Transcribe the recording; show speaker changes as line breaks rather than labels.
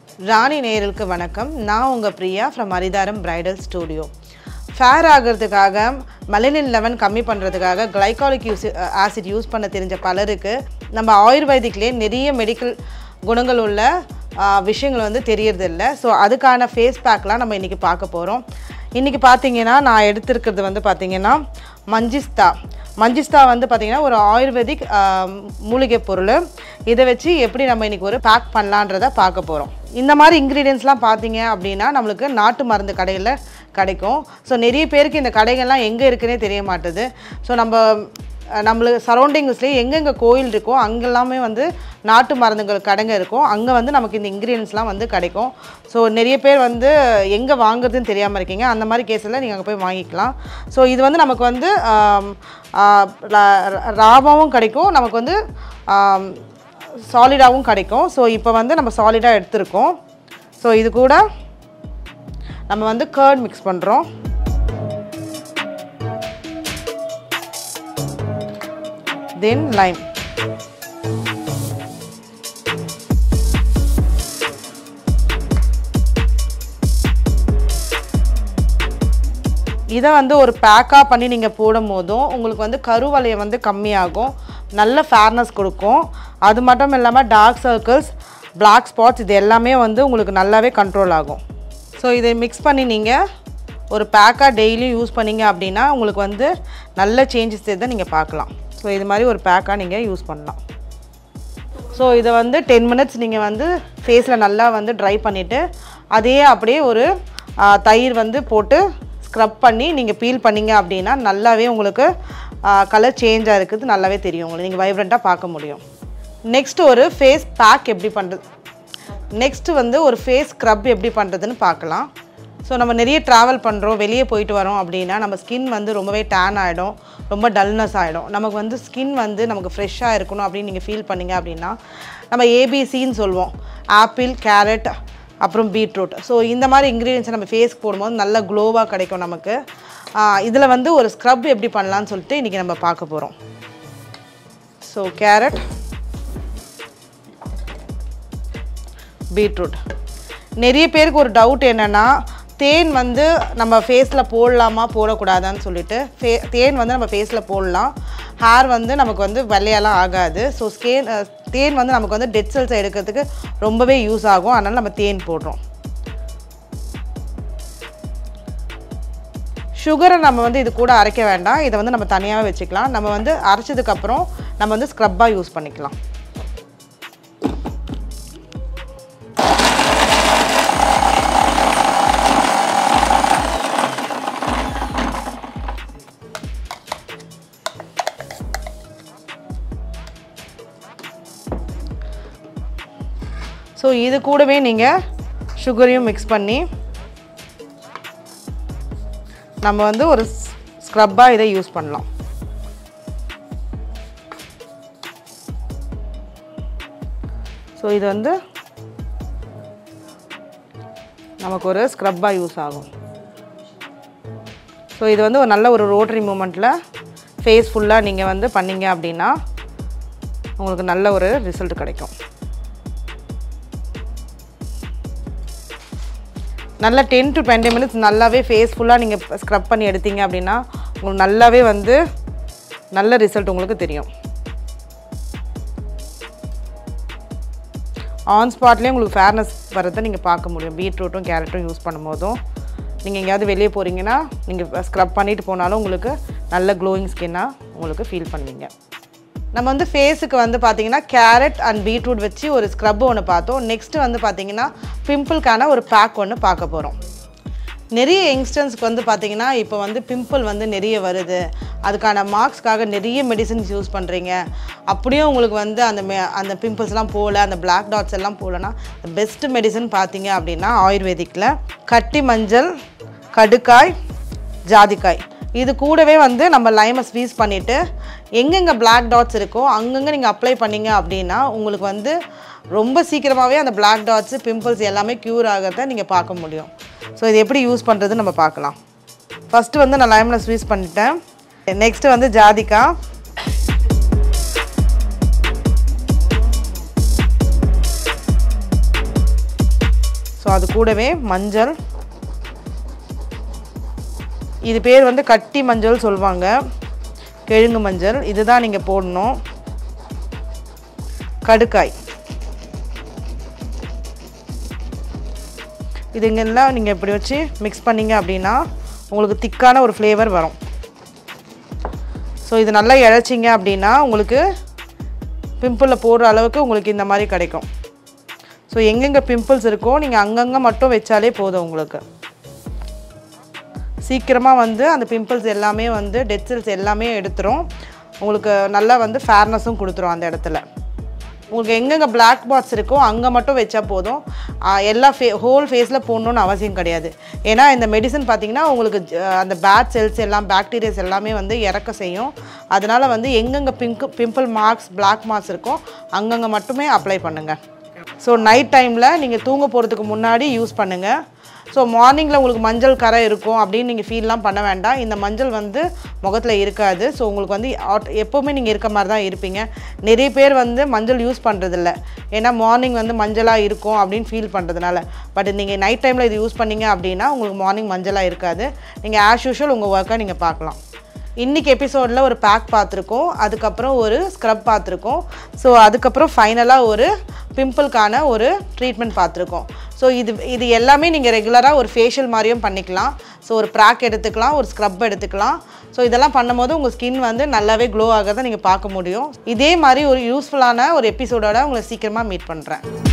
ராணி நேயர்களுக்கு வணக்கம் நான் உங்கள் Priya from Aritharam bridal studio fair ஆகிறதுக்காக மெலனின் லெவன் கம்மி பண்ணுறதுக்காக கிளைகாலிக் யூஸ் ஆசிட் யூஸ் பண்ண தெரிஞ்ச பலருக்கு நம்ம ஆயுர்வேதிக்லேயே நிறைய மெடிக்கல் குணங்கள் உள்ள ஆ, விஷயங்கள் வந்து தெரியறதில்ல ஸோ அதுக்கான ஃபேஸ் பேக்லாம் நம்ம இன்றைக்கி பார்க்க போகிறோம் இன்றைக்கி பார்த்தீங்கன்னா நான் எடுத்திருக்கிறது வந்து பார்த்தீங்கன்னா மஞ்சிஸ்தா மஞ்சிஸ்தா வந்து பார்த்திங்கன்னா ஒரு ஆயுர்வேதிக் ஆ, மூலிகை பொருள் இதை வச்சு எப்படி நம்ம இன்றைக்கி ஒரு பேக் பண்ணலான்றதை பார்க்க போகிறோம் இந்த மாதிரி இன்க்ரீடியன்ஸ்லாம் பார்த்தீங்க அப்படின்னா நம்மளுக்கு நாட்டு மருந்து கடையில் கிடைக்கும் ஸோ நிறைய பேருக்கு இந்த கடைகள்லாம் எங்கே இருக்குன்னே தெரிய மாட்டுது ஸோ நம்ம அஹ், நம்மளுக்கு சரௌண்டிங்ஸ்லேயே எங்கெங்கே கோயில் இருக்கோ அங்கெல்லாமே வந்து நாட்டு மருந்துகள் கடைங்க இருக்கும் அங்கே வந்து நமக்கு இந்த இன்க்ரீடியன்ஸ்லாம் வந்து கிடைக்கும் ஸோ நிறைய பேர் வந்து எங்கே வாங்குறதுன்னு தெரியாமல் இருக்கீங்க அந்த மாதிரி கேஸில் நீங்கள் அங்கே போய் வாங்கிக்கலாம் ஸோ இது வந்து நமக்கு வந்து ஆம், ஆ, லா- லாபமும் கிடைக்கும் நமக்கு வந்து சாலிடாகவும் கிடைக்கும் ஸோ இப்போ வந்து நம்ம சாலிடாக எடுத்திருக்கோம் ஸோ இது கூட நம்ம வந்து கர்ட் மிக்ஸ் பண்ணுறோம் தென் லைம் இதை வந்து ஒரு பேக்காக பண்ணி நீங்கள் போடும் போதும் உங்களுக்கு வந்து கருவலையை வந்து கம்மியாகும் நல்ல ஃபேர்னஸ் கொடுக்கும் அது மட்டும் இல்லாமல் டார்க் சர்க்கிள்ஸ் பிளாக் ஸ்பாட்ஸ் இது எல்லாமே வந்து உங்களுக்கு நல்லாவே கண்ட்ரோல் ஆகும் ஸோ இதை மிக்ஸ் பண்ணி நீங்கள் ஒரு பேக்காக டெய்லியும் யூஸ் பண்ணீங்க அப்படின்னா உங்களுக்கு வந்து நல்ல சேஞ்சஸ் இதை நீங்கள் பார்க்கலாம் ஸோ இது மாதிரி ஒரு பேக்காக நீங்கள் யூஸ் பண்ணலாம் ஸோ இதை வந்து டென் மினிட்ஸ் நீங்கள் வந்து ஃபேஸில் நல்லா வந்து ட்ரை பண்ணிவிட்டு அதையே அப்படியே ஒரு ஆ, தயிர் வந்து போட்டு ஸ்க்ரப் பண்ணி நீங்கள் பீல் பண்ணீங்க அப்படின்னா நல்லாவே உங்களுக்கு கலர் சேஞ்சாக இருக்குது நல்லாவே தெரியும் உங்களுக்கு நீங்கள் வைப்ரண்ட்டாக பார்க்க முடியும் நெக்ஸ்ட் ஒரு ஃபேஸ் பேக் எப்படி பண்ணுறது நெக்ஸ்ட்டு வந்து ஒரு ஃபேஸ் ஸ்க்ரப் எப்படி பண்ணுறதுன்னு பார்க்கலாம் ஸோ நம்ம நிறைய ட்ராவல் பண்ணுறோம் வெளியே போயிட்டு வரோம் அப்படின்னா நம்ம ஸ்கின் வந்து ரொம்பவே டேன் ஆகிடும் ரொம்ப டல்னஸ் ஆகிடும் நமக்கு வந்து ஸ்கின் வந்து நமக்கு ஃப்ரெஷ்ஷாக இருக்கணும் அப்படின்னு நீங்கள் ஃபீல் பண்ணீங்க அப்படின்னா நம்ம ஏபிசின்னு சொல்லுவோம் ஆப்பிள் கேரட் அப்புறம் பீட்ரூட் ஸோ இந்த மாதிரி இன்க்ரீடியன்ஸை நம்ம ஃபேஸ்க்கு போடும்போது நல்ல க்ளோவாக கிடைக்கும் நமக்கு இதில் வந்து ஒரு ஸ்க்ரப் எப்படி பண்ணலான்னு சொல்லிட்டு இன்றைக்கி நம்ம பார்க்க போகிறோம் ஸோ கேரட் பீட்ரூட் நிறைய பேருக்கு ஒரு டவுட் என்னென்னா தேன் வந்து நம்ம ஃபேஸில் போடலாமா போடக்கூடாதான்னு சொல்லிட்டு ஃபே தேன் வந்து நம்ம ஃபேஸில் போடலாம் ஹேர் வந்து நமக்கு வந்து வெள்ளையெல்லாம் ஆகாது ஸோ ஸ்கேன் தேன் வந்து நமக்கு வந்து டெட் செல்ஸை எடுக்கிறதுக்கு ரொம்பவே யூஸ் ஆகும் அதனால் நம்ம தேன் போடுறோம் சுகரை நம்ம வந்து இது கூட அரைக்க வேண்டாம் இதை வந்து நம்ம தனியாகவே வச்சுக்கலாம் நம்ம வந்து அரைச்சதுக்கப்புறம் நம்ம வந்து ஸ்க்ரப்பாக யூஸ் பண்ணிக்கலாம் ஸோ இது கூடவே நீங்கள் சுகரையும் மிக்ஸ் பண்ணி நம்ம வந்து ஒரு ஸ்க்ரப்பாக இதை யூஸ் பண்ணலாம் ஸோ இது வந்து நமக்கு ஒரு ஸ்க்ரப்பாக யூஸ் ஆகும் ஸோ இது வந்து ஒரு நல்ல ஒரு ரோட்டரி மூமெண்ட்டில் ஃபேஸ் ஃபுல்லாக நீங்கள் வந்து பண்ணீங்க அப்படின்னா உங்களுக்கு நல்ல ஒரு ரிசல்ட் கிடைக்கும் நல்லா டென் டு டுவெண்ட்டி மினிட்ஸ் நல்லாவே ஃபேஸ் ஃபுல்லாக நீங்கள் ஸ்க்ரப் பண்ணி எடுத்தீங்க அப்படின்னா உங்களுக்கு நல்லாவே வந்து நல்ல ரிசல்ட் உங்களுக்கு தெரியும் ஆன் ஸ்பாட்லேயே உங்களுக்கு ஃபேர்னஸ் வரதை நீங்கள் பார்க்க முடியும் பீட்ரூட்டும் கேரட்டும் யூஸ் பண்ணும்போதும் நீங்கள் எங்கேயாவது வெளியே போகிறீங்கன்னா நீங்கள் ஸ்க்ரப் பண்ணிட்டு போனாலும் உங்களுக்கு நல்ல க்ளோயிங் ஸ்கின்னாக உங்களுக்கு ஃபீல் பண்ணுவீங்க நம்ம வந்து ஃபேஸுக்கு வந்து பார்த்தீங்கன்னா கேரட் அண்ட் பீட்ரூட் வச்சு ஒரு ஸ்க்ரப் ஒன்று பார்த்தோம் நெக்ஸ்ட்டு வந்து பார்த்தீங்கன்னா பிம்பிள்க்கான ஒரு பேக் ஒன்று பார்க்க போகிறோம் நிறைய யங்ஸ்டர்ஸ்க்கு வந்து பார்த்தீங்கன்னா இப்போ வந்து பிம்பிள் வந்து நிறைய வருது அதுக்கான மார்க்ஸ்க்காக நிறைய மெடிசின்ஸ் யூஸ் பண்ணுறீங்க அப்படியும் உங்களுக்கு வந்து அந்த மெ அந்த பிம்பிள்ஸ்லாம் போகல அந்த பிளாக் டாட்ஸ் எல்லாம் போகலன்னா பெஸ்ட் மெடிசன் பார்த்தீங்க அப்படின்னா ஆயுர்வேதிக்கில் கட்டி மஞ்சள் கடுக்காய் ஜாதிக்காய் இது கூடவே வந்து நம்ம லைமை ஸ்வீஸ் பண்ணிவிட்டு எங்கெங்கே பிளாக் டாட்ஸ் இருக்கோ அங்கங்கே நீங்கள் அப்ளை பண்ணீங்க அப்படின்னா உங்களுக்கு வந்து ரொம்ப சீக்கிரமாகவே அந்த பிளாக் டாட்ஸு பிம்பிள்ஸ் எல்லாமே க்யூர் ஆகிறத நீங்கள் பார்க்க முடியும் ஸோ இது எப்படி யூஸ் பண்ணுறது நம்ம பார்க்கலாம் ஃபஸ்ட்டு வந்து நான் லைமில் ஸ்வீஸ் பண்ணிட்டேன் நெக்ஸ்ட்டு வந்து ஜாதிக்காய் அது கூடவே மஞ்சள் இது பேர் வந்து கட்டி மஞ்சள் சொல்லுவாங்க கிழங்கு மஞ்சள் இதுதான் நீங்கள் போடணும் கடுக்காய் இதுங்கெல்லாம் நீங்கள் இப்படி வச்சு மிக்ஸ் பண்ணீங்க அப்படின்னா உங்களுக்கு திக்கான ஒரு ஃப்ளேவர் வரும் ஸோ இது நல்லா இழைச்சிங்க அப்படின்னா உங்களுக்கு பிம்பிளில் போடுற அளவுக்கு உங்களுக்கு இந்த மாதிரி கிடைக்கும் ஸோ எங்கெங்கே பிம்பிள்ஸ் இருக்கோ நீங்கள் அங்கங்கே மட்டும் வச்சாலே போதும் உங்களுக்கு சீக்கிரமாக வந்து அந்த பிம்பிள்ஸ் எல்லாமே வந்து டெட் செல்ஸ் எல்லாமே எடுத்துரும் உங்களுக்கு நல்லா வந்து ஃபேர்னஸும் கொடுத்துரும் அந்த இடத்துல உங்களுக்கு எங்கெங்கே பிளாக் பாட்ஸ் இருக்கோ அங்கே மட்டும் வச்சா போதும் ஆ, எல்லா ஃபே ஹோல் ஃபேஸில் போடணுன்னு அவசியம் கிடையாது ஏன்னா இந்த மெடிசன் பார்த்தீங்கன்னா உங்களுக்கு ஜ- அந்த பேட் செல்ஸ் எல்லாம் பாக்டீரியாஸ் எல்லாமே வந்து இறக்க செய்யும் அதனால் வந்து எங்கெங்கே pink pimple marks black marks இருக்கோ அங்கங்கே மட்டுமே அப்ளை பண்ணுங்கள் ஸோ நைட் டைமில் நீங்கள் தூங்க போகிறதுக்கு முன்னாடி யூஸ் பண்ணுங்கள் ஸோ மார்னிங்கில் உங்களுக்கு மஞ்சள் கரை இருக்கும் அப்படின்னு நீங்கள் ஃபீல்லாம் பண்ண வேண்டாம் இந்த மஞ்சள் வந்து முகத்தில் இருக்காது ஸோ உங்களுக்கு வந்து ஆட்- எப்போவுமே நீங்கள் இருக்க மாதிரி தான் இருப்பீங்க நிறைய பேர் வந்து மஞ்சள் யூஸ் பண்ணுறதில்ல ஏன்னா மார்னிங் வந்து மஞ்சளாக இருக்கும் அப்படின்னு ஃபீல் பண்ணுறதுனால பட் நீங்கள் நைட் டைமில் இது யூஸ் பண்ணீங்க அப்படின்னா உங்களுக்கு மார்னிங் மஞ்சளாக இருக்காது நீங்கள் ஆஸ் யூஷுவல் உங்கள் ஒர்க்கை நீங்கள் பார்க்கலாம் இன்றைக்கி எபிசோடில் ஒரு பேக் பார்த்துருக்கோம் அதுக்கப்புறம் ஒரு ஸ்க்ரப் பார்த்துருக்கோம் ஸோ அதுக்கப்புறம் ஃபைனலாக ஒரு பிம்பிள்கான ஒரு ட்ரீட்மெண்ட் பார்த்துருக்கோம் ஸோ இது இது எல்லாமே நீங்கள் ரெகுலராக ஒரு ஃபேஷியல் மாதிரியும் பண்ணிக்கலாம் ஸோ ஒரு ப்ராக் எடுத்துக்கலாம் ஒரு ஸ்க்ரப் எடுத்துக்கலாம் ஸோ இதெல்லாம் பண்ணும்போது உங்கள் ஸ்கின் வந்து நல்லாவே க்ளோ ஆகிறத நீங்கள் பார்க்க முடியும் இதே மாதிரி ஒரு யூஸ்ஃபுல்லான ஒரு எபிசோடோட உங்களை சீக்கிரமாக மீட் பண்ணுறேன்